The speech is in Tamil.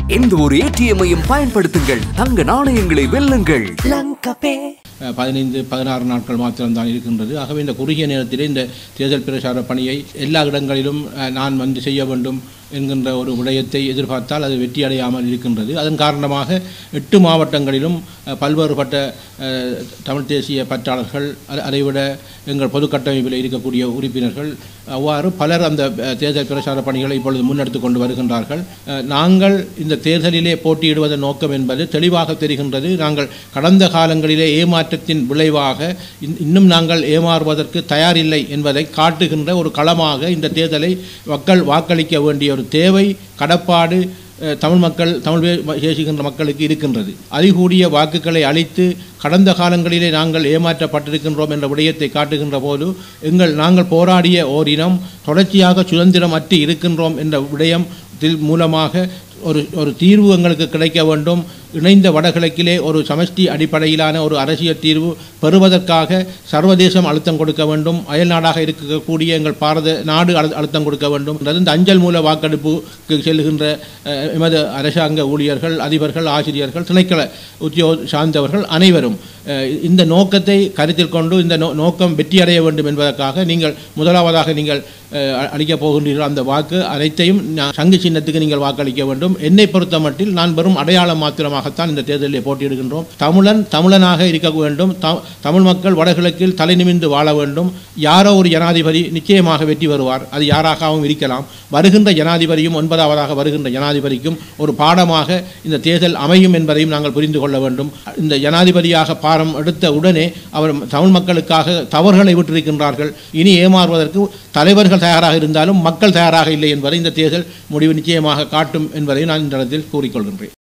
எந்த ஒரு ஏடிஎம்மையும் பயன்படுத்துங்கள் தங்க நாணயங்களை வெல்லுங்கள் அஹ், பதினைந்து பதினாறு நாட்கள் மாத்திரம்தான் இருக்கின்றது ஆகவே இந்த குறுகிய நேரத்திலே இந்த தேர்தல் பிரச்சார பணியை எல்லா இடங்களிலும் அஹ், நான் வந்து செய்ய வேண்டும் என்கின்ற ஒரு விடயத்தை எதிர்பார்த்தால் அது வெற்றி அடையாமல் இருக்கின்றது அதன் காரணமாக எட்டு மாவட்டங்களிலும் அஹ், பல்வேறுபட்ட அஹ், தமிழ் தேசிய பற்றாளர்கள் அ- அதைவிட எங்கள் பொது கட்டமைப்பில் இருக்கக்கூடிய உறுப்பினர்கள் அவ்வாறு பலர் அந்த அஹ், தேர்தல் பிரச்சார பணிகளை இப்பொழுது முன்னெடுத்து கொண்டு வருகின்றார்கள் அஹ், நாங்கள் இந்த தேர்தலிலே போட்டியிடுவதன் நோக்கம் என்பது தெளிவாக தெரிகின்றது நாங்கள் கடந்த காலங்களிலே ஏமாற்றத்தின் விளைவாக இன்- இன்னும் நாங்கள் ஏமாறுவதற்கு தயாரில்லை என்பதை காட்டுகின்ற ஒரு களமாக இந்த தேர்தலை மக்கள் வாக்களிக்க வேண்டிய ஒரு தேவை கடப்பாடு அஹ், தமிழ் மக்கள் தமிழ் பே- பேசுகின்ற மக்களுக்கு இருக்கின்றது அதிகூடிய வாக்குகளை அளித்து கடந்த காலங்களிலே நாங்கள் ஏமாற்றப்பட்டிருக்கின்றோம் என்ற விடயத்தை காட்டுகின்ற போது எங்கள் நாங்கள் போராடிய ஓரினம் தொடர்ச்சியாக சுதந்திரம் அற்று இருக்கின்றோம் என்ற விடயத்தில் மூலமாக ஒரு ஒரு தீர்வு எங்களுக்கு கிடைக்க வேண்டும் இணைந்த வடகிழக்கிலே ஒரு சமஷ்டி அடிப்படையிலான ஒரு அரசியல் தீர்வு பெறுவதற்காக சர்வதேசம் அழுத்தம் கொடுக்க வேண்டும் அயல் நாடாக இருக்கக்கூடிய எங்கள் பாரத நாடு அழு- அழுத்தம் கொடுக்க வேண்டும் என்றது இந்த அஞ்சல் மூல வாக்கெடுப்புக்கு செல்லுகின்ற அஹ், எமது அரசாங்க ஊழியர்கள் அதிபர்கள் ஆசிரியர்கள் திணைக்கள உத்தியோ சார்ந்தவர்கள் அனைவரும் அஹ், இந்த நோக்கத்தை கருத்தில் கொண்டு இந்த நோ- நோக்கம் வெற்றியடைய வேண்டும் என்பதற்காக நீங்கள் முதலாவதாக நீங்கள் அஹ், அ- அளிக்கப் போகின்றீர்கள் அந்த வாக்கு அனைத்தையும் நான் சங்கு சின்னத்துக்கு நீங்கள் வாக்களிக்க வேண்டும் என்னை பொறுத்த மட்டில் நான் வெறும் அடையாளம் மாத்திரமாகத்தான் இந்த தேர்தலில் போட்டியிடுகின்றோம் தமிழன் தமிழனாக இருக்க வேண்டும் த- தமிழ் மக்கள் வடகிழக்கில் தலை நிமிர்ந்து வாழ வேண்டும் யாரோ ஒரு ஜனாதிபதி நிச்சயமாக வெற்றி வருவார் அது யாராகவும் இருக்கலாம் வருகின்ற ஜனாதிபதியும் ஒன்பதாவதாக வருகின்ற ஜனாதிபதிக்கும் ஒரு பாடமாக இந்த தேர்தல் அமையும் என்பதையும் நாங்கள் புரிந்து கொள்ள வேண்டும் இந்த ஜனாதிபதியாக பாரம் எடுத்த உடனே அவர் தமிழ் மக்களுக்காக தவறுகளை விட்டிருக்கின்றார்கள் இனி ஏமாறுவதற்கு தலைவர்கள் தயாராக இருந்தாலும் மக்கள் தயாராக இல்லை என்பதை இந்த தேர்தல் முடிவு நிச்சயமாக காட்டும் என்பதை நான் இந்த இடத்தில் கூறிக்கொள்கின்றேன்